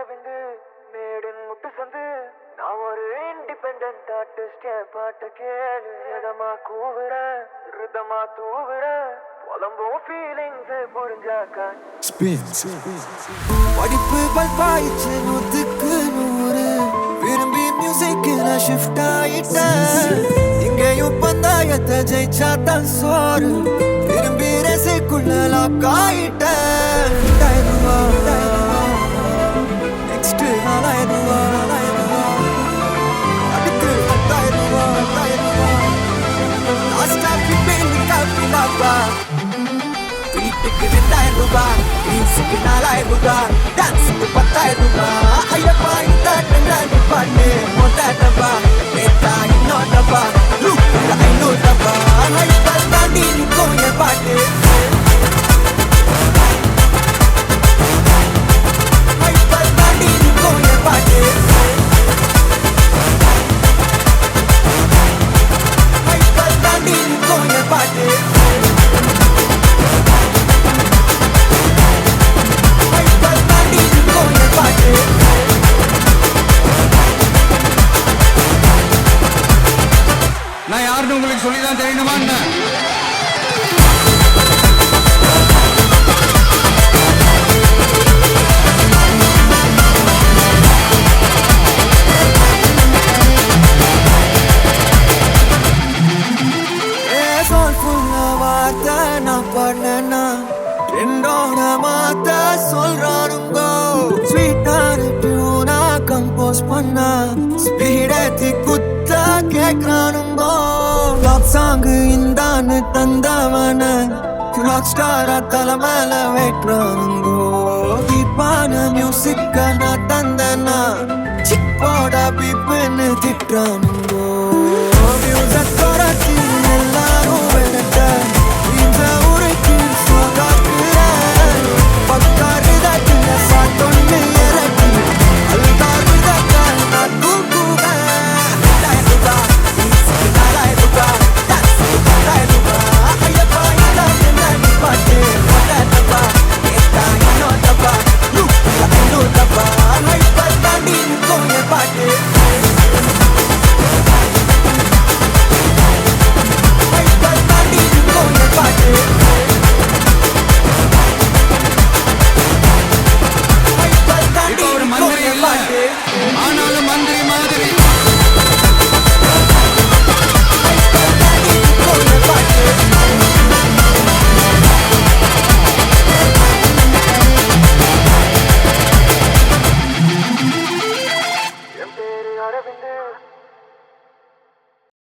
Aravind maiden முட்டு சந்து நான் ஒரு இண்டிபெண்ட் ஆர்டிஸ்ட் என் பாட்டு கேளு எதமா கூவுறேன் ரிதமா தூவுறேன் புலம்பும் ஃபீலிங்ஸ் புரிஞ்சாக்கா Spins. படிப்பு பல்பாயிச்சு நூத்துக்கு நூறு விரும்பி மியூசிக்கு நான் ஷிஃப்ட் ஆயிட்டேன் இங்கேயும் பந்தாயத்தை ஜெயிச்சா தான் சோறு விரும்பி ரசிக்குள்ள லாக் ஆயிட்டேன் ரெண்டாயிரம் ரூபா, ரெண்டாயிரம் ரூபா. Next நாலாயிரம் ரூபா, நாலாயிரம் ரூபா. அடுத்து பத்தாயிரம் ரூபா, பத்தாயிரம் ரூபா. Last ஆ பிபின் காப்பி லாப்பா. வீட்டுக்கு ரெண்டாயிரம் ரூபாய் ரீல்ஸுக்கு நாலாயிரம் ரூபாய் டான்ஸுக்கு பத்தாயிரம் ரூபாய் ஐயப்பா இந்த ரெண்டாயிரம் ரூபாய் மொத்த டப்பா நேத்தா இன்னொரு டப்பா லூப்புக்கு ஐநூறு டப்பா ஹைப்பர் தாண்டி நிற்கும் என் பாட்டு ஹைப்பர் தாண்டி நிற்கும் என் பாட்டு ஹைப்பர் தாண்டி நிற்கும் என் பாட்டு ஹைப்பர் தாண்டி நிற்கும் என் பாட்டு நான் யாருன்னு உங்களுக்கு சொல்லிதான் தெரியணுமா என்ன சோல்ஃபுல்ல வார்த்தை நான் பண்ணனா என்னோட மாத்த சொல்றானுங்கோ ஸ்வீட்டான டியூனா கம்போஸ் பண்ண ஸ்பீடத்தி குத்த கேக்குறானுங்கோ லாக் சாங் இந்தான்னு தந்தவன ராக் ஸ்டாரா தலை மேல வைக்கிறானுங்கோ தீப்பான மியூசிக்க நான் தந்தனா சிப்போட பிப்புன்னு திட்டுறானுங்கோ மியூசிக் தொடர்ச்சி எல்லாரும் விரட்ட இந்த உரைக்கு சொகாக்குறேன் பக்காரு தட்டுல சாட்டொன்னு இறக்கி அல்காரு தட்டால் நான் தூக்குவேன் ரெண்டாயிரம் ரூபாய் பீஸுக்கு நாலாயிரம் ரூபாய் டான்ஸுக்கு பத்தாயிரம் ரூபாய் ஐயப்பா இந்த ரெண்டாயிரம் பாட்டு பத்தாயிரம் ரூபாய் கேட்டா இன்னொரு டப்பா லூப்புக்கு ஐநூறு டப்பா ஹைப்பர் தாண்டி நிற்கும் என் பாட்டு ஹைப்பர் தாண்டி நிற்கும் என் பாட்டு ஹைப்பர் தாண்டி இப்போ ஒரு நிற்கும் மந்திரி என் இல்ல பாட்டு ஆனாலும் மந்திரி மாதிரி ஹைப்பர் தாண்டி நிற்கும் என் பாட்டு என் பேரு அரவிந்து